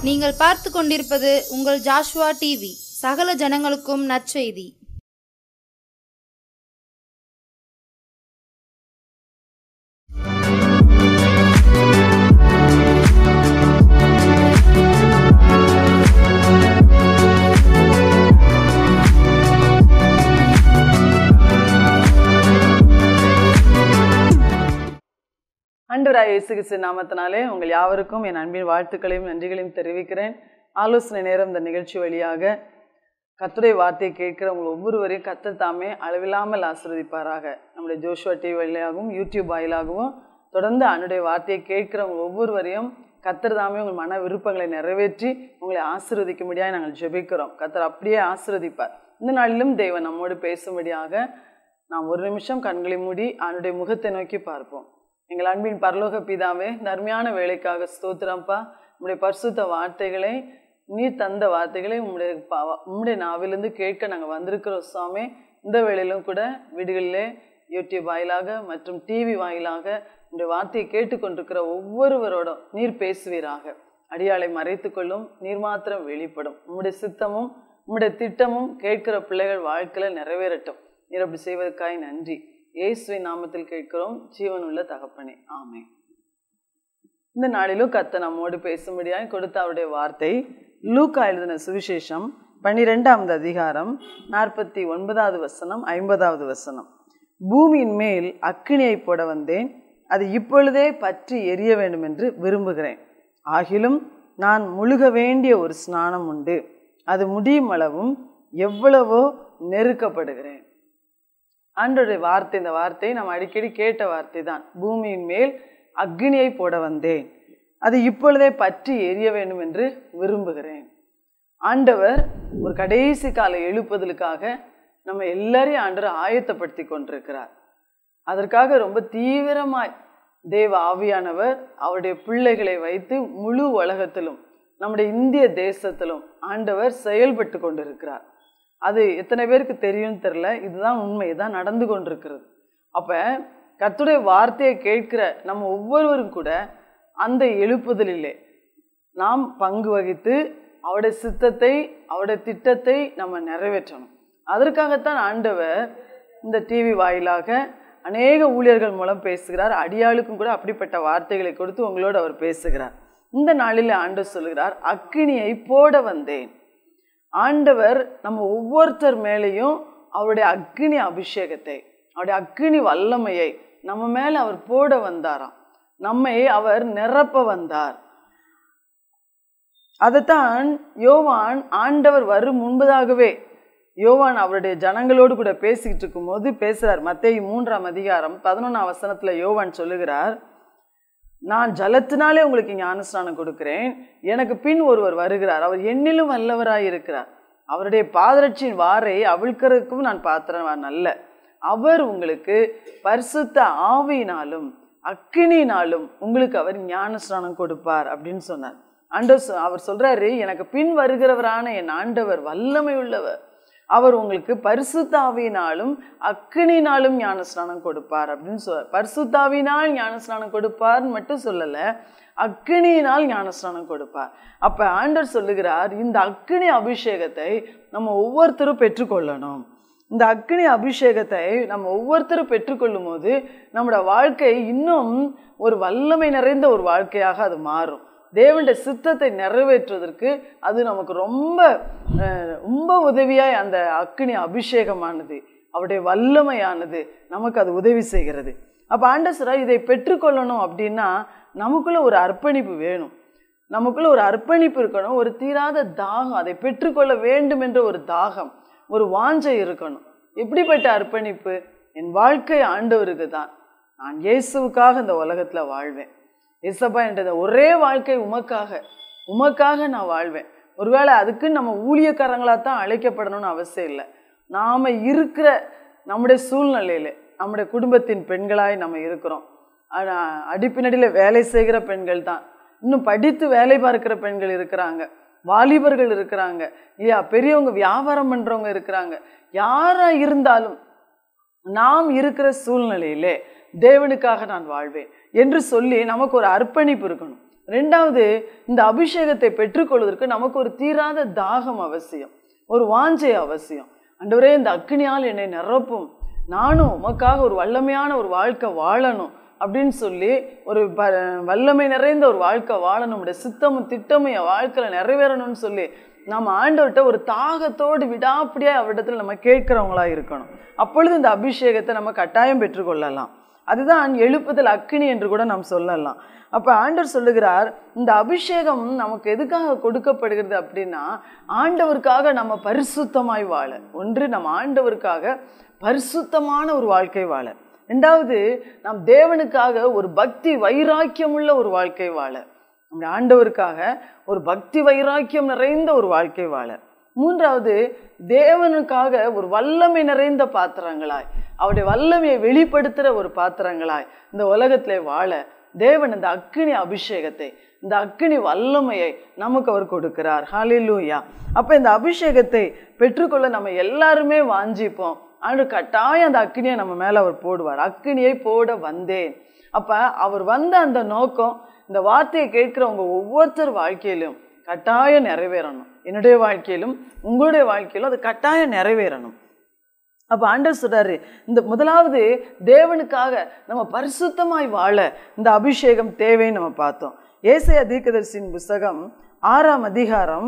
நீங்கள் பார்த்து கொண்டிருப்பது உங்கள் ஜாஷ்வா டிவி சகல ஜனங்களுக்கும் நற்செய்தி ஆண்டவராய் இயேசு கிறிஸ்து நாமத்தினாலே உங்கள் யாவருக்கும் என் அன்பின் வாழ்த்துக்களையும் நன்றிகளையும் தெரிவிக்கிறேன் ஆலோசனை நேரம் இந்த நிகழ்ச்சி வழியாக கத்துடைய வார்த்தையை கேட்கிற உங்கள் ஒவ்வொருவரையும் கத்தர் தாமே அளவில்லாமல் ஆசிர்வதிப்பாராக நம்முடைய ஜோஷுவா டிவி வழியாகவும் யூடியூப் வாயிலாகவும் தொடர்ந்து அன்னுடைய வார்த்தையை கேட்கிறவங்க ஒவ்வொருவரையும் கத்தர் தாமே உங்கள் மன விருப்பங்களை நிறைவேற்றி உங்களை ஆசீர்வதிக்கும்படியாக நாங்கள் ஜெபிக்கிறோம் கத்தர் அப்படியே ஆசீர்வதிப்பார் இந்த நாளிலும் தேவன் நம்மோடு பேசும்படியாக நாம் ஒரு நிமிஷம் கண்களை மூடி அவனுடைய முகத்தை நோக்கி பார்ப்போம் எங்கள் அன்பின் பரலோக பிதாவே தர்மையான வேலைக்காக ஸ்தோத்திரம்ப்பா உம்முடைய பரிசுத்த வார்த்தைகளை நீ தந்த வார்த்தைகளை உம்முடைய பா- உம்முடைய நாவிலிருந்து கேட்க நாங்கள் வந்திருக்கிறோம் சுவாமி இந்த வேளையிலும் கூட வீடுகளிலே யூடியூப் வாயிலாக மற்றும் டிவி வாயிலாக உம்முடைய வார்த்தையை கேட்டுக்கொண்டிருக்கிற ஒவ்வொருவரோடும் நீர் பேசுவீராக அடியாளை மறைத்துக்கொள்ளும் நீர் மாத்திரம் வெளிப்படும் உம்முடைய சித்தமும் உம்முடைய திட்டமும் கேட்கிற பிள்ளைகள் வாழ்க்கையில் நிறைவேறட்டும் நீர் அப்படி செய்வதற்காய் நன்றி இயேசுவின் நாமத்தில் கேட்கிறோம் ஜீவனுள்ள தகப்பனே ஆமென் இந்த நாளிலும் கத்த நம்மோடு பேசும்படியாய் கொடுத்த அவருடைய வார்த்தை லூக்கா எழுதின சுவிசேஷம் பன்னிரெண்டாவது அதிகாரம் நாற்பத்தி ஒன்பதாவது வசனம் ஐம்பதாவது வசனம் பூமியின் மேல் அக்கினியை போட வந்தேன் அது இப்பொழுதே பற்றி எரிய வேண்டும் என்று விரும்புகிறேன் ஆகிலும் நான் முழுக வேண்டிய ஒரு ஸ்நானம் உண்டு அது முடியும் அளவும் எவ்வளவோ நெருக்கப்படுகிறேன் ஆண்டோடைய வார்த்தை இந்த வார்த்தை நாம் அடிக்கடி கேட்ட வார்த்தை தான் பூமியின் மேல் அக்னியை போட வந்தேன் அது இப்பொழுதே பற்றி எரிய வேண்டும் என்று விரும்புகிறேன் ஆண்டவர் ஒரு கடைசி கால எழுப்புதலுக்காக நம்ம எல்லாரையும் ஆண்டவர் ஆயத்தப்படுத்தி கொண்டிருக்கிறார் அதற்காக ரொம்ப தீவிரமாய் தேவ ஆவியானவர் அவருடைய பிள்ளைகளை வைத்து முழு உலகத்திலும் நம்முடைய இந்திய தேசத்திலும் ஆண்டவர் செயல்பட்டு கொண்டிருக்கிறார் அது எத்தனை பேருக்கு தெரியும்னு தெரில இதுதான் உண்மை தான் நடந்து கொண்டிருக்கிறது அப்போ கர்த்தருடைய வார்த்தையை கேட்கிற நம்ம ஒவ்வொருவரும் கூட அந்த எழுப்புதலிலே நாம் பங்கு வகித்து அவருடைய சித்தத்தை அவருடைய திட்டத்தை நம்ம நிறைவேற்றணும் அதற்காகத்தான் ஆண்டவர் இந்த டிவி வாயிலாக அநேக ஊழியர்கள் மூலம் பேசுகிறார் அடியாளுக்கும் கூட அப்படிப்பட்ட வார்த்தைகளை கொடுத்து உங்களோடு அவர் பேசுகிறார் இந்த நாளில் ஆண்டவர் சொல்கிறார் அக்கினியை போட வந்தேன் ஆண்டவர் நம்ம ஒவ்வொருத்தர் மேலேயும் அவருடைய அக்னி அபிஷேகத்தை அவருடைய அக்னி வல்லமையை நம்ம மேலே அவர் போட வந்தாராம் நம்மை அவர் நிரப்ப வந்தார் அதைத்தான் யோவான் ஆண்டவர் வரும் முன்பதாகவே யோவான் அவருடைய ஜனங்களோடு கூட பேசிக்கிட்டு இருக்கும்போது பேசுகிறார் மத்தேயு மூன்றாம் அதிகாரம் பதினொன்றாம் வசனத்தில் யோவான் சொல்லுகிறார் நான் ஜலத்தினாலே உங்களுக்கு ஞானஸ்நானம் கொடுக்கிறேன் எனக்கு பின் ஒருவர் வருகிறார் அவர் என்னிலும் வல்லவராய் இருக்கிறார் அவருடைய பாதரட்சியின் வாரை அவிழ்க்கிறதுக்கும் நான் பாத்திரவான் அல்ல அவர் உங்களுக்கு பரிசுத்த ஆவியினாலும் அக்கினியினாலும் உங்களுக்கு அவர் ஞானஸ்நானம் கொடுப்பார் அப்படின்னு சொன்னார் ஆண்டவர் சொ- அவர் சொல்றாரு எனக்கு பின் வருகிறவரான என் ஆண்டவர் வல்லமை உள்ளவர் அவர் உங்களுக்கு பரிசுத்தாவியினாலும் அக்கினினாலும் ஞானஸ்நானம் கொடுப்பார் அப்படின்னு சொல்ல பரிசுத்தாவினால் ஞானஸ்நானம் கொடுப்பார்னு மட்டும் சொல்லலை அக்கினியினால் ஞானஸ்நானம் கொடுப்பார் அப்போ ஆண்டவர் சொல்லுகிறார் இந்த அக்கினி அபிஷேகத்தை நம்ம ஒவ்வொருத்தரும் பெற்றுக்கொள்ளணும் இந்த அக்னி அபிஷேகத்தை நம்ம ஒவ்வொருத்தரும் பெற்றுக்கொள்ளும் போது நம்மளோட வாழ்க்கை இன்னும் ஒரு வல்லமை நிறைந்த ஒரு வாழ்க்கையாக அது மாறும் தேவனுடைய சித்தத்தை நிறைவேற்றுவதற்கு அது நமக்கு ரொம்ப அஹ், ரொம்ப உதவியாய் அந்த அக்னி அபிஷேகமானது அவருடைய வல்லமையானது நமக்கு அது உதவி செய்கிறது அப்போ ஆண்டசரா இதை பெற்றுக்கொள்ளணும் அப்படின்னா நமக்குள்ள ஒரு அர்ப்பணிப்பு வேணும் நமக்குள்ள ஒரு அர்ப்பணிப்பு இருக்கணும் ஒரு தீராத தாகம் அதை பெற்றுக்கொள்ள வேண்டும் என்ற ஒரு தாகம் ஒரு வாஞ்சை இருக்கணும் எப்படிப்பட்ட அர்ப்பணிப்பு என் வாழ்க்கை ஆண்டவருக்கு தான் நான் இயேசுவுக்காக இந்த உலகத்தில் வாழ்வேன் இயேசப்பா என்ற ஒரே வாழ்க்கை உமக்காக உமக்காக நான் வாழ்வேன் ஒருவேளை அதுக்கு நம்ம ஊழியக்காரங்களாக தான் அழைக்கப்படணும்னு அவசியம் இல்லை நாம் இருக்கிற நம்முடைய சூழ்நிலையில் நம்முடைய குடும்பத்தின் பெண்களாய் நம்ம இருக்கிறோம் ஆனா- அடிப்பினடியில் வேலை செய்கிற பெண்கள் தான் இன்னும் படித்து வேலை பார்க்கிற பெண்கள் இருக்கிறாங்க வாலிபர்கள் இருக்கிறாங்க இல்லையா பெரியவங்க வியாபாரம் பண்ணுறவங்க இருக்கிறாங்க யாராக இருந்தாலும் நாம் இருக்கிற சூழ்நிலையிலே தேவனுக்காக நான் வாழ்வேன் என்று சொல்லி நமக்கு ஒரு அர்ப்பணிப்பு இருக்கணும் ரெண்டாவது இந்த அபிஷேகத்தை பெற்றுக்கொள்வதற்கு நமக்கு ஒரு தீராத தாகம் அவசியம் ஒரு வாஞ்சை அவசியம் ஆண்டவரே இந்த அக்னியால் என்னை நிரப்பும் நானும் உமக்காக ஒரு வல்லமையான ஒரு வாழ்க்கை வாழணும் அப்படின்னு சொல்லி ஒரு ப வல்லமை நிறைந்த ஒரு வாழ்க்கை வாழணும் உடைய சித்தமும் திட்டமும் என் வாழ்க்கையில் நிறைவேறணும்னு சொல்லி நம்ம ஆண்டவர்கிட்ட ஒரு தாகத்தோடு விடாப்படியாக அவரிடத்துல நம்ம கேட்குறவங்களா இருக்கணும் அப்பொழுது இந்த அபிஷேகத்தை நம்ம கட்டாயம் பெற்றுக்கொள்ளலாம் அதுதான் எழுப்புதல் அக்கினி என்று கூட நாம் சொல்லலாம் அப்போ ஆண்டவர் சொல்லுகிறார் இந்த அபிஷேகம் நமக்கு எதுக்காக கொடுக்கப்படுகிறது அப்படின்னா ஆண்டவருக்காக நம்ம பரிசுத்தமாய் வாழ ஒன்று நம்ம ஆண்டவருக்காக பரிசுத்தமான ஒரு வாழ்க்கை வாழ ரெண்டாவது நாம் தேவனுக்காக ஒரு பக்தி வைராக்கியமுள்ள ஒரு வாழ்க்கை வாழ நம்முடைய ஆண்டவருக்காக ஒரு பக்தி வைராக்கியம் நிறைந்த ஒரு வாழ்க்கை வாழ மூன்றாவது தேவனுக்காக ஒரு வல்லமை நிறைந்த பாத்திரங்களாய் அவருடைய வல்லமையை வெளிப்படுத்துகிற ஒரு பாத்திரங்களாய் இந்த உலகத்திலே வாழ தேவன் இந்த அக்கினி அபிஷேகத்தை இந்த அக்கினி வல்லமையை நமக்கு அவர் கொடுக்கிறார் ஹalleluya அப்போ இந்த அபிஷேகத்தை பெற்றுக்கொள்ள நம்ம எல்லாருமே வாஞ்சிப்போம் ஆண்டு கட்டாயம் அந்த அக்கினியை நம்ம மேலே அவர் போடுவார் அக்கினியை போட வந்தேன் அப்போ அவர் வந்த அந்த நோக்கம் இந்த வார்த்தையை கேட்குறவங்க ஒவ்வொருத்தர் வாழ்க்கையிலும் கட்டாயம் நிறைவேறணும் என்னுடைய வாழ்க்கையிலும் உங்களுடைய வாழ்க்கையிலும் அது கட்டாயம் நிறைவேறணும் அப்போ ஆண்டர் சொல்றாரு இந்த முதலாவது தேவனுக்காக நம்ம பரிசுத்தமாய் வாழ இந்த அபிஷேகம் தேவைன்னு நம்ம பார்த்தோம் ஏசையா தீர்க்கதரிசியின் புஸ்தகம் ஆறாம் அதிகாரம்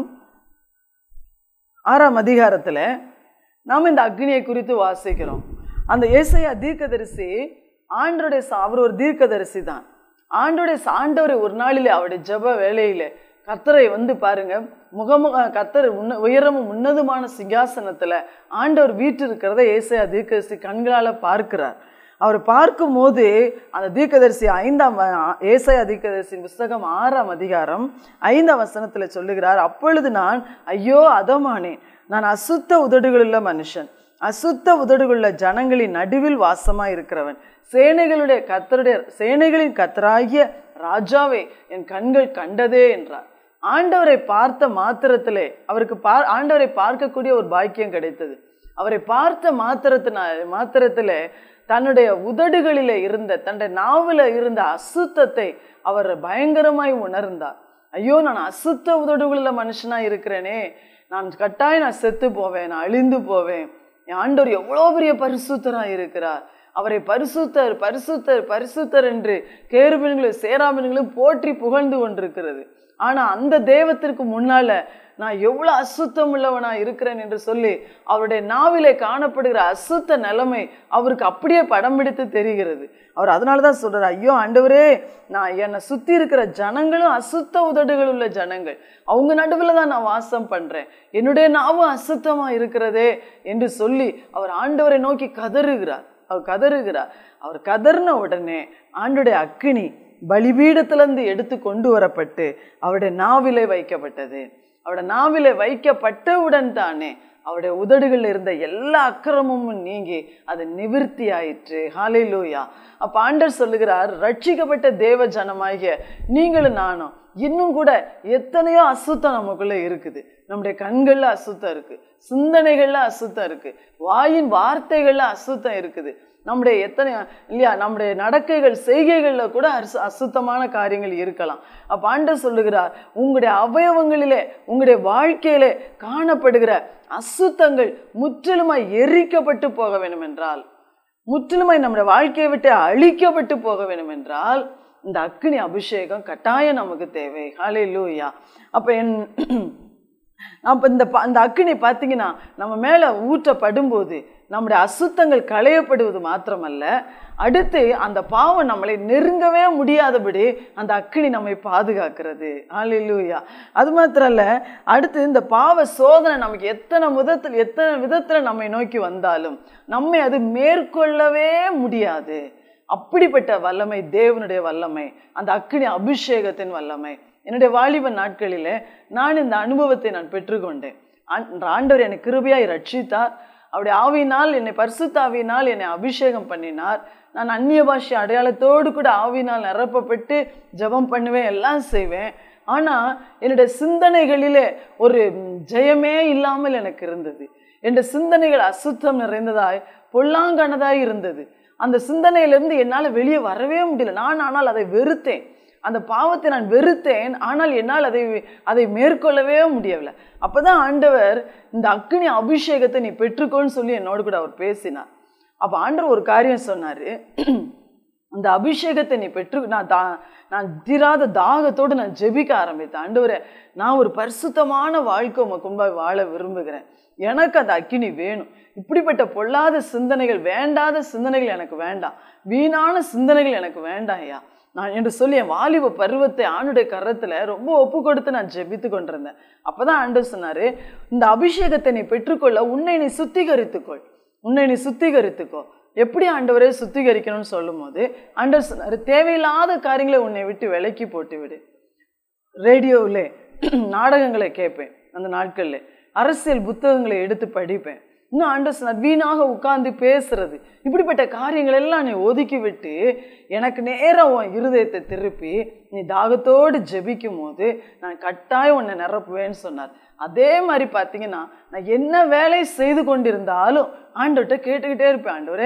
ஆறாம் அதிகாரத்தில் நாம் இந்த அக்னியை குறித்து வாசிக்கிறோம் அந்த ஏசையா தீர்க்கதரிசி ஆண்டருடைய சா- அவர் ஒரு தீர்க்கதரிசி தான் ஆண்டோடைய ஆண்டவரை ஒரு நாளிலே அவருடைய ஜெப வேலையிலே கர்த்தரை வந்து பாருங்க முகமுக கர்த்தர் உன்ன உயரமும் உன்னதமான சிங்காசனத்துல ஆண்டவர் வீட்டு இருக்கிறத ஏசையா தீர்க்கதரிசி கண்களால் பார்க்கிறார் அவர் பார்க்கும்போது அந்த தீர்க்கதரிசி ஐந்தாம் வ- ஏசாயா தீர்க்கதரிசியின் புஸ்தகம் ஆறாம் அதிகாரம் ஐந்தாம் வசனத்துல சொல்லுகிறார் அப்பொழுது நான் ஐயோ அதமானேன் நான் அசுத்த உதடுகளுள்ள மனுஷன் அசுத்த உதடுகளுள்ள ஜனங்களின் நடுவில் வாசமா இருக்கிறவன் சேனைகளுடைய கத்தருடைய சேனைகளின் கத்தராகிய ராஜாவே என் கண்கள் கண்டதே என்றார் ஆண்டவரை பார்த்த மாத்திரத்திலே அவருக்கு பா ஆண்டவரை பார்க்கக்கூடிய ஒரு பாக்கியம் கிடைத்தது அவரை பார்த்த மாத்திரத்தினால் மாத்திரத்திலே தன்னுடைய உதடுகளிலே இருந்த தன்னுடைய நாவில் இருந்த அசுத்தத்தை அவர் பயங்கரமாய் உணர்ந்தார் ஐயோ நான் அசுத்த உதடுகளுள்ள மனுஷனா இருக்கிறேனே நான் கட்டாயம் நான் செத்து போவேன் நான் அழிந்து போவேன் என் ஆண்டவர் எவ்வளோ பெரிய பரிசுத்தராக இருக்கிறார் அவரை பரிசுத்தர் பரிசுத்தர் பரிசுத்தர் என்று கேருபின்களும் சேராபின்களும் போற்றி புகழ்ந்து கொண்டிருக்கிறது ஆனா அந்த தெய்வத்திற்கு முன்னால நான் எவ்வளவு அசுத்தம் உள்ளவனா இருக்கிறேன் என்று சொல்லி அவருடைய நாவிலே காணப்படுகிற அசுத்த நிலைமை அவருக்கு அப்படியே படம் பிடித்து தெரிகிறது அவர் அதனால தான் சொல்றாரு ஐயோ ஆண்டவரே நான் என்னை சுத்தி இருக்கிற ஜனங்களும் அசுத்த உதடுகள் உள்ள ஜனங்கள் அவங்க நடுவில் தான் நான் வாசம் பண்றேன் என்னுடைய நாவும் அசுத்தமா இருக்கிறதே என்று சொல்லி அவர் ஆண்டவரை நோக்கி கதறுகிறார் அவர் கதறுகிறார் அவர் கதறின உடனே ஆண்டுடைய அக்கினி பலிபீடத்திலிருந்து எடுத்து கொண்டு வரப்பட்டு அவருடைய நாவிலே வைக்கப்பட்டது அவருடைய நாவிலே வைக்கப்பட்டவுடன் தானே அவருடைய உதடுகளில் இருந்த எல்லா அக்கிரமமும் நீங்கி அது நிவிர்த்தி ஆயிற்று ஹalleluya அப்ப ஆண்டர் சொல்லுகிறார் ரட்சிக்கப்பட்ட தேவ ஜனமாகிய நீங்களும் நானும் இன்னும் கூட எத்தனையோ அசுத்தம் நமக்குள்ள இருக்குது நம்முடைய கண்கள்ல அசுத்தம் இருக்கு சிந்தனைகள்ல அசுத்தம் இருக்கு வாயின் வார்த்தைகள்ல அசுத்தம் இருக்குது நம்முடைய எத்தனை இல்லையா நம்முடைய நடக்கைகள் செய்கைகளில் கூட அசு அசுத்தமான காரியங்கள் இருக்கலாம் அப்போ ஆண்டர் சொல்லுகிறார் உங்களுடைய அவயவங்களிலே உங்களுடைய வாழ்க்கையிலே காணப்படுகிற அசுத்தங்கள் முற்றிலுமாய் எரிக்கப்பட்டு போக வேண்டும் என்றால் முற்றிலுமாய் நம்முடைய வாழ்க்கையை விட்டு அழிக்கப்பட்டு போக வேண்டும் என்றால் இந்த அக்னி அபிஷேகம் கட்டாயம் நமக்கு தேவை ஹாலே லூயா அப்போ என் அப்போ இந்த ப- அந்த அக்கினி பார்த்தீங்கன்னா நம்ம மேலே ஊற்றப்படும்போது நம்முடைய அசுத்தங்கள் களையப்படுவது மாத்திரமல்ல அடுத்து அந்த பாவம் நம்மளை நெருங்கவே முடியாதபடி அந்த அக்கினி நம்மை பாதுகாக்கிறது ஹalleluya அது மாத்திரம் இல்ல அடுத்து இந்த பாவ சோதனை நமக்கு எத்தனை விதத்தில் எத்தனை விதத்தில் நம்மை நோக்கி வந்தாலும் நம்மை அது மேற்கொள்ளவே முடியாது அப்படிப்பட்ட வல்லமை தேவனுடைய வல்லமை அந்த அக்கினி அபிஷேகத்தின் வல்லமை என்னுடைய வாலிப நாட்களிலே நான் இந்த அனுபவத்தை நான் பெற்றுக்கொண்டேன் ஆண்- ஆண்டவர் என்னை கிருபையாய் ரட்சித்தார் அவருடைய ஆவியினால் என்னை பரிசுத்த ஆவியினால் என்னை அபிஷேகம் பண்ணினார் நான் அந்நிய பாஷை அடையாளத்தோடு கூட ஆவியினால் நிரப்பப்பட்டு ஜெபம் பண்ணுவேன் எல்லாம் செய்வேன் ஆனால் என்னுடைய சிந்தனைகளிலே ஒரு ம், ஜெயமே இல்லாமல் எனக்கு இருந்தது என்னுடைய சிந்தனைகள் அசுத்தம் நிறைந்ததாய் பொல்லாங்கானதாய் இருந்தது அந்த சிந்தனையிலிருந்து என்னால் வெளியே வரவே முடியல நான் ஆனால் அதை வெறுத்தேன் அந்த பாவத்தை நான் வெறுத்தேன் ஆனால் என்னால் அதை அதை மேற்கொள்ளவே முடியவில்லை அப்பதான் ஆண்டவர் இந்த அக்னி அபிஷேகத்தை நீ பெற்றுக்கோன்னு சொல்லி என்னோடு கூட அவர் பேசினார் அப்போ ஆண்டவர் ஒரு காரியம் சொன்னாரு அந்த அபிஷேகத்தை நீ பெற்று நான் தா நான் தீராத தாகத்தோடு நான் ஜெபிக்க ஆரம்பித்தேன் ஆண்டவரே நான் ஒரு பரிசுத்தமான வாழ்க்கை உமக்கு முன்பாக வாழ விரும்புகிறேன் எனக்கு அந்த அக்கினி வேணும் இப்படிப்பட்ட பொல்லாத சிந்தனைகள் வேண்டாத சிந்தனைகள் எனக்கு வேண்டாம் வீணான சிந்தனைகள் எனக்கு வேண்டாம் ஐயா நான் என்று சொல்லி என் வாலிப பருவத்தை ஆண்டுடைய கரத்தில் ரொம்ப ஒப்பு கொடுத்து நான் ஜெபித்து கொண்டிருந்தேன் அப்பதான் ஆண்டு சொன்னாரு இந்த அபிஷேகத்தை நீ பெற்றுக்கொள்ள உன்னை நீ சுத்திகரித்துக்கொள் உன்னை நீ சுத்திகரித்துக்கோ எப்படி ஆண்டவரே சுத்திகரிக்கணும்னு சொல்லும்போது ஆண்டவர் சொன்னார் தேவையில்லாத காரியங்களை உன்னை விட்டு விலக்கி போட்டு விடு ரேடியோவில் நாடகங்களை கேட்பேன் அந்த நாட்களில் அரசியல் புத்தகங்களை எடுத்து படிப்பேன் இன்னும் ஆண்டவர் சொன்னார் வீணாக உட்கார்ந்து பேசுறது இப்படிப்பட்ட காரியங்கள் எல்லாம் நீ ஒதுக்கி விட்டு எனக்கு நேரம் உன் இருதயத்தை திருப்பி நீ தாகத்தோடு ஜெபிக்கும் போது நான் கட்டாயம் உன்னை நிரப்புவேன்னு சொன்னார் அதே மாதிரி பார்த்தீங்கன்னா நான் என்ன வேலை செய்து கொண்டிருந்தாலும் ஆண்டவர்கிட்ட கேட்டுக்கிட்டே இருப்பேன் ஆண்டவரே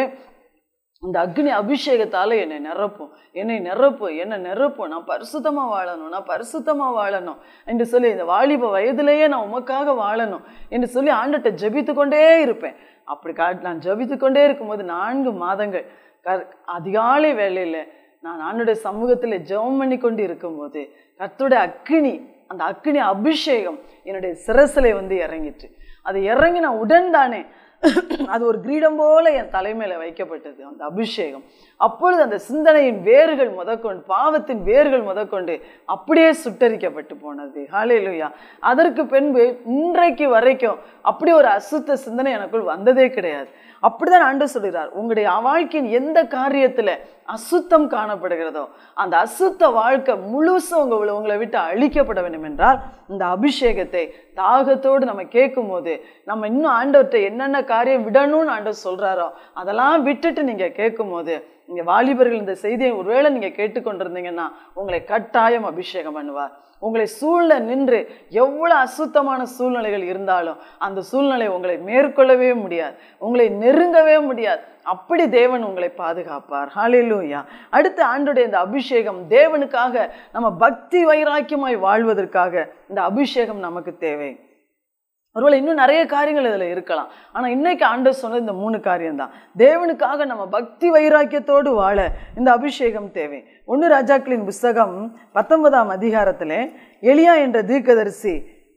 இந்த அக்னி அபிஷேகத்தால் என்னை நிரப்பும் என்னை நிரப்பும் என்னை நிரப்பும் நான் பரிசுத்தமாக வாழணும் நான் பரிசுத்தமாக வாழணும் என்று சொல்லி இந்த வாலிப வயதிலேயே நான் உமக்காக வாழணும் என்று சொல்லி ஆண்டட்ட ஜெபித்து கொண்டே இருப்பேன் அப்படி கா நான் ஜெபித்து கொண்டே இருக்கும்போது நான்கு மாதங்கள் க அதிகாலை வேலையில் நான் ஆண்டுடைய சமூகத்தில் ஜெபம் பண்ணி கொண்டு இருக்கும்போது கர்த்தருடைய அக்கினி அந்த அக்கினி அபிஷேகம் என்னுடைய சிரசிலே வந்து இறங்கிட்டு அது இறங்கின உடன் தானே அது ஒரு கிரீடம் போல என் தலைமையில வைக்கப்பட்டது அந்த அபிஷேகம் அப்பொழுது அந்த சிந்தனையின் வேர்கள் முதற்கொண்டு பாவத்தின் வேர்கள் முதற்கொண்டு அப்படியே சுட்டரிக்கப்பட்டு போனது ஹalleluya அதற்கு பின்பு இன்றைக்கு வரைக்கும் அப்படி ஒரு அசுத்த சிந்தனை எனக்குள் வந்ததே கிடையாது அப்படிதான் ஆண்டு சொல்கிறார் உங்களுடைய வாழ்க்கையின் எந்த காரியத்துல அசுத்தம் காணப்படுகிறதோ அந்த அசுத்த வாழ்க்கை முழுசும் உங்க உங்களை விட்டு அழிக்கப்பட வேண்டும் என்றால் இந்த அபிஷேகத்தை தாகத்தோடு நம்ம கேட்கும் போது நம்ம இன்னும் ஆண்டவர்கிட்ட என்னென்ன காரியம் விடணும்னு ஆண்டவர் சொல்றாரோ அதெல்லாம் விட்டுட்டு நீங்க கேட்கும் போது நீங்க வாலிபர்கள் இந்த செய்தியை ஒருவேளை நீங்க கேட்டுக்கொண்டிருந்தீங்கன்னா உங்களை கட்டாயம் அபிஷேகம் பண்ணுவார் உங்களை சூழ்நிலை நின்று எவ்வளவு அசுத்தமான சூழ்நிலைகள் இருந்தாலும் அந்த சூழ்நிலை உங்களை மேற்கொள்ளவே முடியாது உங்களை நெருங்கவே முடியாது அப்படி தேவன் உங்களை பாதுகாப்பார் ஹalleluya அடுத்து ஆண்டுடைய இந்த அபிஷேகம் தேவனுக்காக நம்ம பக்தி வைராக்கியமாய் வாழ்வதற்காக இந்த அபிஷேகம் நமக்கு தேவை ஒருவேளை இன்னும் நிறைய காரியங்கள் இதில் இருக்கலாம் ஆனால் இன்னைக்கு ஆண்டவர் சொன்னது இந்த மூணு காரியம்தான் தேவனுக்காக நம்ம பக்தி வைராக்கியத்தோடு வாழ இந்த அபிஷேகம் தேவை ஒன்று ராஜாக்களின் புஸ்தகம் பத்தொன்பதாம் அதிகாரத்தில் எலியா என்ற தீர்க்கதரிசி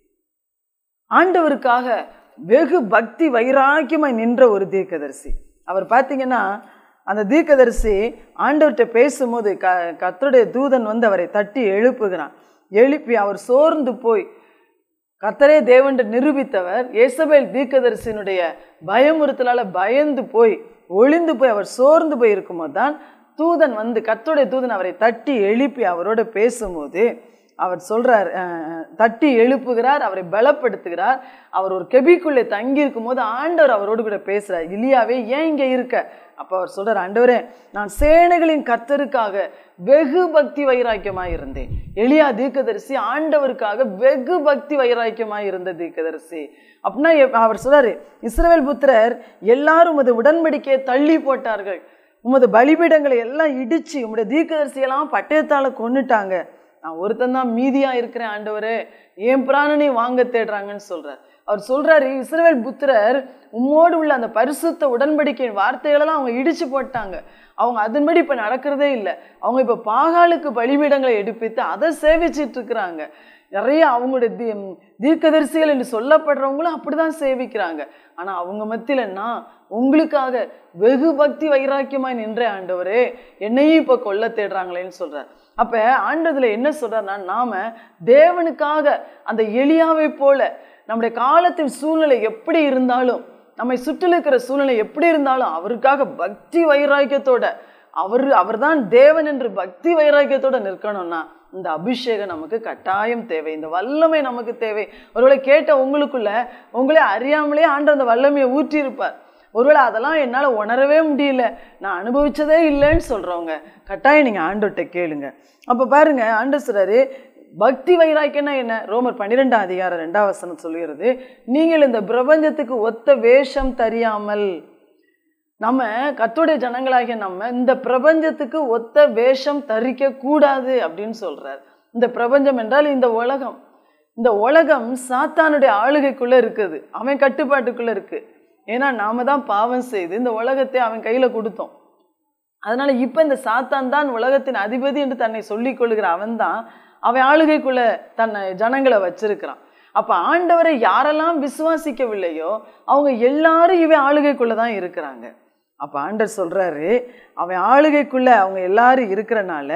ஆண்டவருக்காக வெகு பக்தி வைராக்கியமாய் நின்ற ஒரு தீர்க்கதரிசி அவர் பார்த்தீங்கன்னா அந்த தீர்க்கதரிசி ஆண்டவர்கிட்ட பேசும்போது க கர்த்தருடைய தூதன் வந்து அவரை தட்டி எழுப்புகிறான் எழுப்பி அவர் சோர்ந்து போய் கத்தரே தேவன் நிரூபித்தவர் ஏசபேல் தீர்க்கதரிசியினுடைய பயமுறுத்தலால பயந்து போய் ஒளிந்து போய் அவர் சோர்ந்து போய் இருக்கும்போது தான் தூதன் வந்து கத்தருடைய தூதன் அவரை தட்டி எழுப்பி அவரோட பேசும்போது அவர் சொல்றார் அஹ், தட்டி எழுப்புகிறார் அவரை பலப்படுத்துகிறார் அவர் ஒரு கெபிக்குள்ளே தங்கி இருக்கும்போது ஆண்டவர் அவரோடு கூட பேசுறார் இலியாவே ஏன் இங்க இருக்க அப்ப அவர் சொல்றார் ஆண்டவரே நான் சேனைகளின் கர்த்தருக்காக வெகு பக்தி வைராக்கியமாய் இருந்தேன் எளியா தீர்க்கதரிசி ஆண்டவருக்காக வெகு பக்தி வைராக்கியமாய் இருந்த தீர்க்கதரிசி அப்படின்னா எப்- அவர் சொல்றாரு இஸ்ரவேல் புத்திரர் எல்லாரும் உமது உடன்படிக்கையை தள்ளி போட்டார்கள் உமது பலிபீடங்களை எல்லாம் இடிச்சு உம்முடைய தீர்க்கதரிசியெல்லாம் பட்டயத்தால கொன்னுட்டாங்க நான் ஒருத்தன் தான் மீதியா இருக்கிறேன் ஆண்டவரே என் பிராணனை வாங்க தேடுறாங்கன்னு சொல்றார் அவர் சொல்றாரு இஸ்ரவேல் புத்திரர் உம்மோடு உள்ள அந்த பரிசுத்த உடன்படிக்கையின் வார்த்தைகளெல்லாம் அவங்க இடிச்சு போட்டாங்க அவங்க அதன்படி இப்ப நடக்கிறதே இல்லை அவங்க இப்ப பாகாலுக்கு பலிபீடங்களை எடுப்பித்து அதை சேவிச்சிட்டு இருக்கிறாங்க நிறைய அவங்களுடைய தீ தீர்க்கதரிசிகள் என்று சொல்லப்படுறவங்களும் அப்படிதான் சேவிக்கிறாங்க ஆனா அவங்க மத்தியில நான் உங்களுக்காக வெகு பக்தி வைராக்கியமாய் நின்ற ஆண்டவரே என்னையும் இப்ப கொல்ல தேடுறாங்களேன்னு சொல்றார் அப்ப ஆண்டதுல என்ன சொல்றாருன்னா நாம தேவனுக்காக அந்த எளியாவை போல நம்முடைய காலத்தின் சூழ்நிலை எப்படி இருந்தாலும் நம்மை சுற்றில இருக்கிற சூழ்நிலை எப்படி இருந்தாலும் அவருக்காக பக்தி வைராக்கியத்தோட அவர் அவர்தான் தேவன் என்று பக்தி வைராக்கியத்தோட நிற்கணும்னா இந்த அபிஷேகம் நமக்கு கட்டாயம் தேவை இந்த வல்லமை நமக்கு தேவை ஒருவேளை கேட்ட உங்களுக்குள்ள உங்களே அறியாமலே ஆண்டு அந்த வல்லமையை ஊற்றி இருப்பார் ஒருவேளை அதெல்லாம் என்னால் உணரவே முடியல நான் அனுபவிச்சதே இல்லைன்னு சொல்கிறவங்க கட்டாயம் நீங்கள் ஆண்டோட்ட கேளுங்க அப்போ பாருங்க ஆண்டு சொல்றாரு பக்தி வைராக்கியம்னா என்ன ரோமர் பன்னிரெண்டாம் அதிகாரம் ரெண்டாம் வசனம் சொல்லுகிறது நீங்கள் இந்த பிரபஞ்சத்துக்கு ஒத்த வேஷம் தெரியாமல் நம்ம கர்த்தருடைய ஜனங்களாகிய நம்ம இந்த பிரபஞ்சத்துக்கு ஒத்த வேஷம் தரிக்க கூடாது அப்படின்னு சொல்றார் இந்த பிரபஞ்சம் என்றால் இந்த உலகம் இந்த உலகம் சாத்தானுடைய ஆளுகைக்குள்ள இருக்குது அவன் கட்டுப்பாட்டுக்குள்ள இருக்கு ஏன்னா நாம தான் பாவம் செய்து இந்த உலகத்தை அவன் கையில கொடுத்தோம் அதனால இப்ப இந்த சாத்தான் தான் உலகத்தின் அதிபதி என்று தன்னை சொல்லிக் கொள்கிற அவன் தான் அவன் ஆளுகைக்குள்ள தன்னை ஜனங்களை வச்சிருக்கிறான் அப்ப ஆண்டவரை யாரெல்லாம் விசுவாசிக்கவில்லையோ அவங்க எல்லாரும் இவன் ஆளுகைக்குள்ள தான் இருக்கிறாங்க அப்ப ஆண்டர் சொல்றாரு அவன் ஆளுகைக்குள்ள அவங்க எல்லாரும் இருக்கிறனால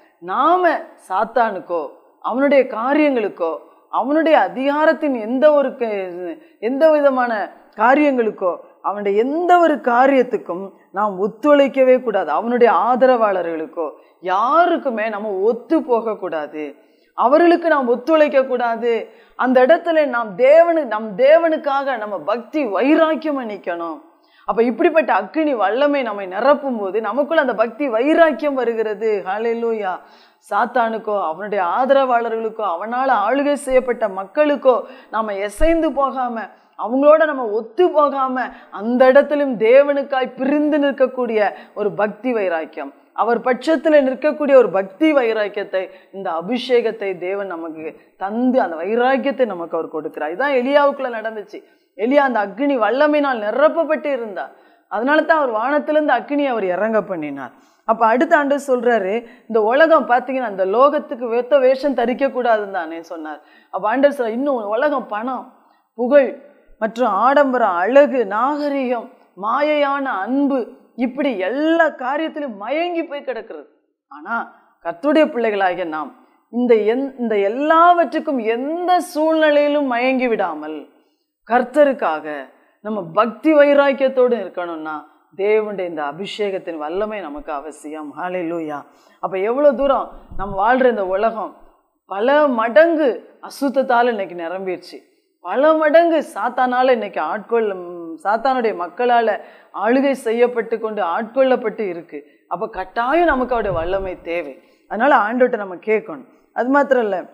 நாம சாத்தானுக்கோ அவனுடைய காரியங்களுக்கோ அவனுடைய அதிகாரத்தின் எந்த ஒரு க- எந்த விதமான காரியங்களுக்கோ அவனுடைய எந்த ஒரு காரியத்துக்கும் நாம் ஒத்துழைக்கவே கூடாது அவனுடைய ஆதரவாளர்களுக்கோ யாருக்குமே நம்ம ஒத்து போகக்கூடாது அவர்களுக்கு நாம் ஒத்துழைக்க கூடாது அந்த இடத்துல நாம் தேவனு நம் தேவனுக்காக நம்ம பக்தி வைராக்கியம் நிற்கணும் அப்ப இப்படிப்பட்ட அக்கினி வல்லமை நம்மை நிரப்பும் போது நமக்குள்ள அந்த பக்தி வைராக்கியம் வருகிறது ஹalleluya சாத்தானுக்கோ அவனுடைய ஆதரவாளர்களுக்கோ அவனால ஆளுகை செய்யப்பட்ட மக்களுக்கோ நாம எசைந்து போகாம அவங்களோட நம்ம ஒத்து போகாம அந்த இடத்திலும் தேவனுக்காய் பிரிந்து நிற்கக்கூடிய ஒரு பக்தி வைராக்கியம் அவர் பட்சத்துல நிற்கக்கூடிய ஒரு பக்தி வைராக்கியத்தை இந்த அபிஷேகத்தை தேவன் நமக்கு தந்து அந்த வைராக்கியத்தை நமக்கு அவர் கொடுக்கிறார் இதான் எலியாவுக்குள்ள நடந்துச்சு எலியா அந்த அக்னி வல்லமையினால் நிரப்பப்பட்டு இருந்தார் அதனால தான் அவர் வானத்திலிருந்து அக்னி அவர் இறங்க பண்ணினார் அப்ப அடுத்த ஆண்டு சொல்றாரு இந்த உலகம் பார்த்தீங்கன்னா அந்த லோகத்துக்கு வெத்த வேஷம் தரிக்க கூடாதுன்னு தானே சொன்னார் அப்ப ஆண்டர் சொல்ற இன்னும் உலகம் பணம் புகழ் மற்றும் ஆடம்பரம் அழகு நாகரிகம் மாயையான அன்பு இப்படி எல்லா காரியத்திலும் மயங்கி போய் கிடக்கிறது ஆனா கர்த்தருடைய பிள்ளைகளாகிய நாம் இந்த எந் இந்த எல்லாவற்றுக்கும் எந்த சூழ்நிலையிலும் மயங்கி விடாமல் கர்த்தருக்காக நம்ம பக்தி வைராக்கியத்தோடு இருக்கணும்னா தேவனுடைய இந்த அபிஷேகத்தின் வல்லமை நமக்கு அவசியம் ஹalleluya அப்ப எவ்வளவு தூரம் நம்ம வாழ்ற இந்த உலகம் பல மடங்கு அசுத்தத்தால் இன்னைக்கு நிரம்பிடுச்சு பல மடங்கு சாத்தானால இன்னைக்கு ஆட்கொள்ள ம், சாத்தானுடைய மக்களால ஆளுகை செய்யப்பட்டு கொண்டு ஆட்கொள்ளப்பட்டு இருக்கு அப்ப கட்டாயம் நமக்கு அவருடைய வல்லமை தேவை அதனால ஆண்டோட்ட நம்ம கேட்கணும் அது மாத்திரம் இல்லை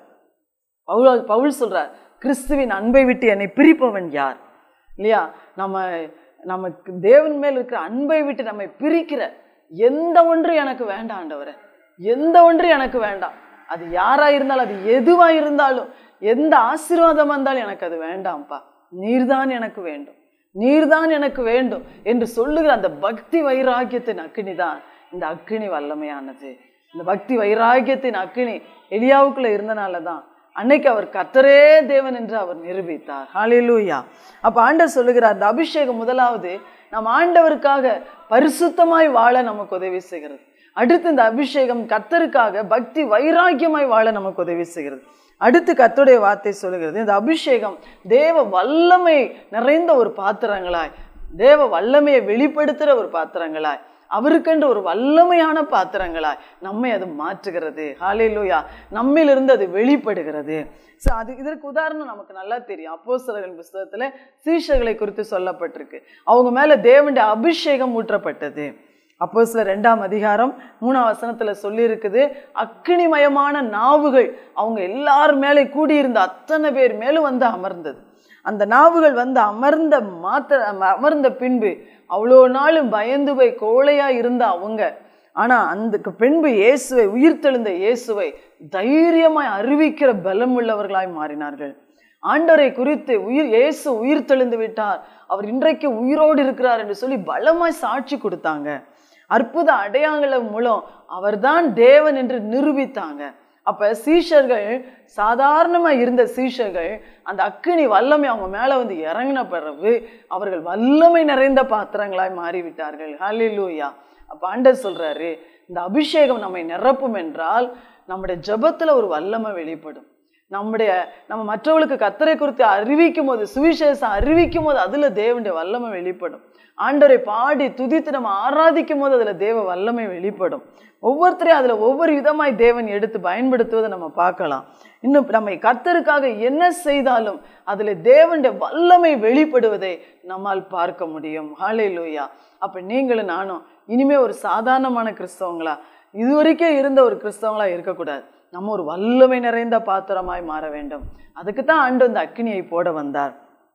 பவுல் பவுல் சொல்றார் கிறிஸ்துவின் அன்பை விட்டு என்னை பிரிப்பவன் யார் இல்லையா நம்ம நமக்கு தேவன் மேல் இருக்கிற அன்பை விட்டு நம்மை பிரிக்கிற எந்த ஒன்று எனக்கு வேண்டாம் ஆண்டவரே எந்த ஒன்று எனக்கு வேண்டாம் அது யாரா இருந்தாலும் அது எதுவா இருந்தாலும் எந்த ஆசீர்வாதமா இருந்தாலும் எனக்கு அது வேண்டாம்ப்பா நீர்தான் எனக்கு வேண்டும் நீர்தான் எனக்கு வேண்டும் என்று சொல்லுகிற அந்த பக்தி வைராக்கியத்தின் அக்கினி தான் இந்த அக்கினி வல்லமையானது இந்த பக்தி வைராக்கியத்தின் அக்கினி எலியாவுக்குள்ள இருந்தனால தான் அன்னைக்கு அவர் கத்தரே தேவன் என்று அவர் நிரூபித்தார் ஹalleluya அப்ப ஆண்டவர் சொல்லுகிறார் அந்த அபிஷேகம் முதலாவது நம் ஆண்டவருக்காக பரிசுத்தமாய் வாழ நமக்கு உதவி செய்கிறது அடுத்து இந்த அபிஷேகம் கத்தருக்காக பக்தி வைராக்கியமாய் வாழ நமக்கு உதவி செய்கிறது அடுத்து கர்த்தருடைய வார்த்தை சொல்லுகிறது இந்த அபிஷேகம் தேவ வல்லமை நிறைந்த ஒரு பாத்திரங்களாய் தேவ வல்லமையை வெளிப்படுத்துகிற ஒரு பாத்திரங்களாய் அவருக்கென்று ஒரு வல்லமையான பாத்திரங்களாய் நம்மை அது மாற்றுகிறது ஹalleluya நம்மிலிருந்து அது வெளிப்படுகிறது ஸோ அது இதற்கு உதாரணம் நமக்கு நல்லா தெரியும் அப்போஸ்தலர்கள் புஸ்தகத்துல சீஷர்களை குறித்து சொல்லப்பட்டிருக்கு அவங்க மேல தேவனுடைய அபிஷேகம் ஊற்றப்பட்டது அப்போ சில ரெண்டாம் அதிகாரம் மூணாம் வசனத்துல சொல்லியிருக்குது அக்கினிமயமான நாவுகள் அவங்க எல்லார் மேலே கூடியிருந்த அத்தனை பேர் மேலும் வந்து அமர்ந்தது அந்த நாவுகள் வந்து அமர்ந்த மாத்திர அமர்ந்த பின்பு அவ்வளோ நாளும் பயந்து போய் கோழையா இருந்த அவங்க ஆனா அந்த பின்பு இயேசுவை உயிர்த்தெழுந்த இயேசுவை தைரியமாய் அறிவிக்கிற பலம் உள்ளவர்களாய் மாறினார்கள் ஆண்டவரை குறித்து உயிர் இயேசு உயிர் தெளிந்து விட்டார் அவர் இன்றைக்கு உயிரோடு இருக்கிறார் என்று சொல்லி பலமாய் சாட்சி கொடுத்தாங்க அற்புத அடையாளங்கள் மூலம் அவர்தான் தேவன் என்று நிரூபித்தாங்க அப்ப சீஷர்கள் சாதாரணமா இருந்த சீஷர்கள் அந்த அக்கினி வல்லமை அவங்க மேல வந்து இறங்கின பிறகு அவர்கள் வல்லமை நிறைந்த பாத்திரங்களாய் மாறிவிட்டார்கள் ஹalleluya அப்ப ஆண்டர் சொல்றாரு இந்த அபிஷேகம் நம்மை நிரப்பும் என்றால் நம்முடைய ஜெபத்துல ஒரு வல்லமை வெளிப்படும் நம்முடைய நம்ம மற்றவர்களுக்கு கத்தரை குறித்து அறிவிக்கும் போது சுவிசேஷம் அறிவிக்கும் போது அதுல தேவனுடைய வல்லமை வெளிப்படும் ஆண்டவரை பாடி துதித்து நம்ம ஆராதிக்கும் போது அதுல தேவ வல்லமை வெளிப்படும் ஒவ்வொருத்தரையும் அதுல ஒவ்வொரு விதமாய் தேவன் எடுத்து பயன்படுத்துவதை நம்ம பார்க்கலாம் இன்னும் நம்மை கர்த்தருக்காக என்ன செய்தாலும் அதுல தேவனுடைய வல்லமை வெளிப்படுவதை நம்மால் பார்க்க முடியும் ஹalleluya அப்ப நீங்களும் நானும் இனிமே ஒரு சாதாரணமான கிறிஸ்தவங்களா இதுவரைக்கும் இருந்த ஒரு கிறிஸ்தவங்களா இருக்கக்கூடாது நம்ம ஒரு வல்லமை நிறைந்த பாத்திரமாய் மாற வேண்டும் அதுக்கு தான் ஆண்டு அந்த அக்கினியை போட வந்தார்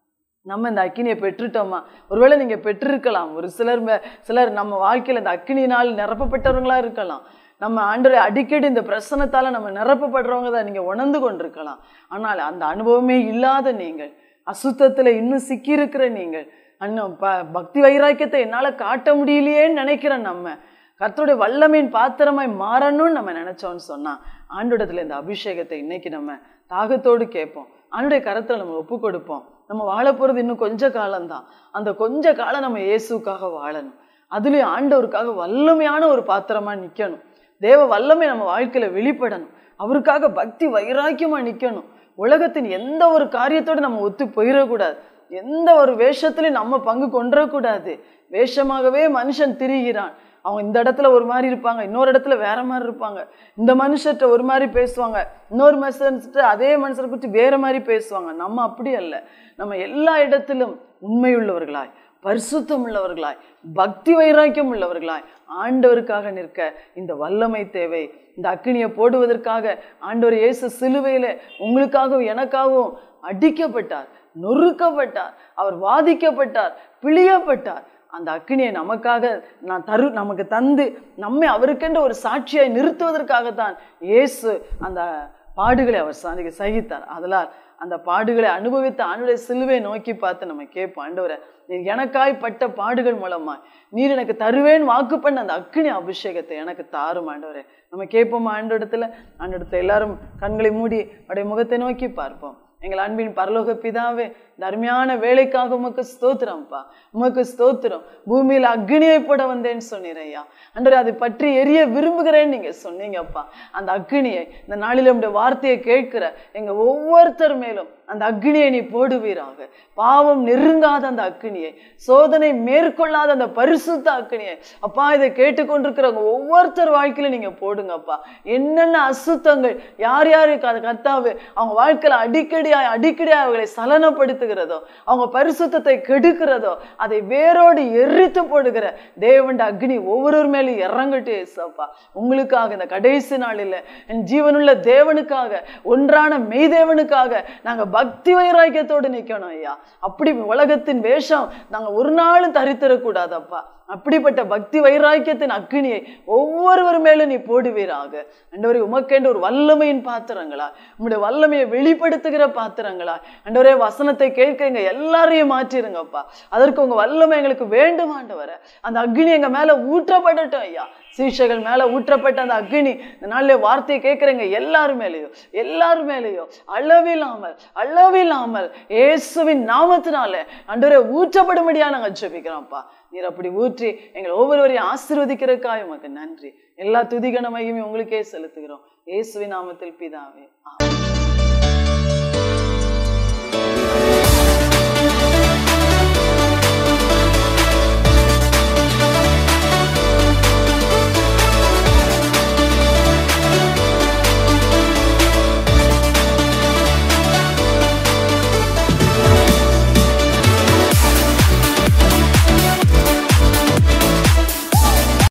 நம்ம இந்த அக்கினியை பெற்றுட்டோமா ஒருவேளை நீங்க பெற்றிருக்கலாம் ஒரு சிலர் மே- சிலர் நம்ம வாழ்க்கையில இந்த அக்கினியினால் நிரப்பப்பட்டவங்களா இருக்கலாம் நம்ம ஆண்டரை அடிக்கடி இந்த பிரசனத்தால நம்ம நிரப்பப்படுறவங்க தான் நீங்க உணர்ந்து கொண்டிருக்கலாம் ஆனால் அந்த அனுபவமே இல்லாத நீங்கள் அசுத்தத்துல இன்னும் சிக்கியிருக்கிற நீங்கள் அண்ணன் ப பக்தி வைராக்கியத்தை என்னால காட்ட முடியலையேன்னு நினைக்கிற நம்ம கர்த்தருடைய வல்லமையின் பாத்திரமாய் மாறணும்னு நம்ம நினைச்சோம்னு சொன்னா ஆண்டோடத்துல இந்த அபிஷேகத்தை இன்னைக்கு நம்ம தாகத்தோடு கேட்போம் ஆண்டுடைய கரத்துல நம்ம ஒப்பு கொடுப்போம் நம்ம வாழ போறது இன்னும் கொஞ்ச காலம்தான் அந்த கொஞ்ச காலம் நம்ம இயேசுக்காக வாழணும் அதுலயும் ஆண்டவருக்காக வல்லமையான ஒரு பாத்திரமா நிக்கணும் தேவ வல்லமை நம்ம வாழ்க்கையில வெளிப்படணும் அவருக்காக பக்தி வைராக்கியமா நிக்கணும் உலகத்தின் எந்த ஒரு காரியத்தோட நம்ம ஒத்து போயிடக்கூடாது எந்த ஒரு வேஷத்துலையும் நம்ம பங்கு கொண்டுறக்கூடாது வேஷமாகவே மனுஷன் திரிகிறான் அவங்க இந்த இடத்துல ஒரு மாதிரி இருப்பாங்க இன்னொரு இடத்துல வேற மாதிரி இருப்பாங்க இந்த மனுஷர்கிட்ட ஒரு மாதிரி பேசுவாங்க இன்னொரு மனுஷன்கிட்ட அதே மனுஷரை குறித்து வேற மாதிரி பேசுவாங்க நம்ம அப்படி அல்ல நம்ம எல்லா இடத்திலும் உண்மையுள்ளவர்களாய் பரிசுத்தம் உள்ளவர்களாய் பக்தி வைராக்கியம் உள்ளவர்களாய் ஆண்டவருக்காக நிற்க இந்த வல்லமை தேவை இந்த அக்கினியை போடுவதற்காக ஆண்டவர் இயேசு சிலுவையில உங்களுக்காகவும் எனக்காகவும் அடிக்கப்பட்டார் நொறுக்கப்பட்டார் அவர் வாதிக்கப்பட்டார் பிழியப்பட்டார் அந்த அக்கினியை நமக்காக நான் தரு நமக்கு தந்து நம்மை அவருக்கென்று ஒரு சாட்சியாய் நிறுத்துவதற்காகத்தான் இயேசு அந்த பாடுகளை அவர் சகி சகித்தார் அதனால் அந்த பாடுகளை அனுபவித்த ஆண்டுடைய சிலுவை நோக்கி பார்த்து நம்ம கேட்போம் ஆண்டவரை நீர் எனக்காய் பட்ட பாடுகள் மூலமா நீர் எனக்கு தருவேன் வாக்கு பண்ண அந்த அக்கினி அபிஷேகத்தை எனக்கு தாரும் ஆண்டவரே நம்ம கேட்போமா ஆண்டோடத்துல ஆண்டோடத்துல எல்லாரும் கண்களை மூடி அவருடைய முகத்தை நோக்கி பார்ப்போம் எங்கள் அன்பின் பரலோக பிதாவே இந்த அருமையான வேலைக்காக உமக்கு ஸ்தோத்திரம்ப்பா உமக்கு ஸ்தோத்திரம் பூமியில் அக்னியை போட வந்தேன்னு சொன்னீரையா அன்றரை அதை பற்றி எரிய விரும்புகிறேன்னு நீங்க சொன்னீங்கப்பா அந்த அக்னியை இந்த நாளில் உடைய வார்த்தையை கேட்கிற எங்க ஒவ்வொருத்தர் மேலும் அந்த அக்னியை நீ போடுவீராக பாவம் நெருங்காத அந்த அக்னியை சோதனை மேற்கொள்ளாத அந்த பரிசுத்த அக்னியை அப்பா இதை கேட்டுக்கொண்டிருக்கிறவங்க ஒவ்வொருத்தர் வாழ்க்கையில நீங்க போடுங்கப்பா என்னென்ன அசுத்தங்கள் யார் யாருக்கு அது கர்த்தாவு அவங்க வாழ்க்கையில அடிக்கடி அடிக்கடி அவர்களை சலனப்படுத்துகிறதோ அவங்க பரிசுத்தத்தை கெடுக்கிறதோ அதை வேரோடு எரித்து போடுகிற தேவண்ட அக்னி ஒவ்வொருவர் மேலும் இறங்கட்டு ஏசப்பா உங்களுக்காக இந்த கடைசி நாளில் என் ஜீவனுள்ள தேவனுக்காக ஒன்றான மெய்தேவனுக்காக நாங்க பக்தி வைராக்கியத்தோடு நிக்கணும் ஐயா அப்படி உலகத்தின் வேஷம் நாங்க ஒரு நாளும் தரித்திடக்கூடாதப்பா அப்படிப்பட்ட பக்தி வைராக்கியத்தின் அக்கினியை ஒவ்வொருவர் மேலும் நீ போடுவீராக அண்டவரே உமக்கேண்ட ஒரு வல்லமையின் பாத்திரங்களா உங்களுடைய வல்லமையை வெளிப்படுத்துகிற பாத்திரங்களா அண்டவரே வசனத்தை கேட்க எல்லாரையும் மாற்றிருங்கப்பா அதற்கு உங்க வல்லமை எங்களுக்கு வேண்டும் ஆண்டவரே அந்த அக்னி எங்க மேல ஊற்றப்படட்டும் ஐயா சீஷைகள் மேல ஊற்றப்பட்ட அந்த அக்னி இந்த நாளிலே வார்த்தையை கேட்குறேங்க எல்லாரும் மேலேயோ எல்லாரும் மேலேயோ அளவில்லாமல் அளவில்லாமல் இயேசுவின் நாமத்தினால அன்றரை ஊற்றப்படும்படியா நாங்க ஜெபிக்கிறோம்ப்பா நீர் அப்படி ஊற்றி எங்களை ஒவ்வொருவரையும் ஆசீர்வதிக்கிறதுக்காக உமக்கு நன்றி எல்லா துதிகணமையுமே உங்களுக்கே செலுத்துகிறோம் இயேசுவின் நாமத்தில் பிதாவே ஆமென்.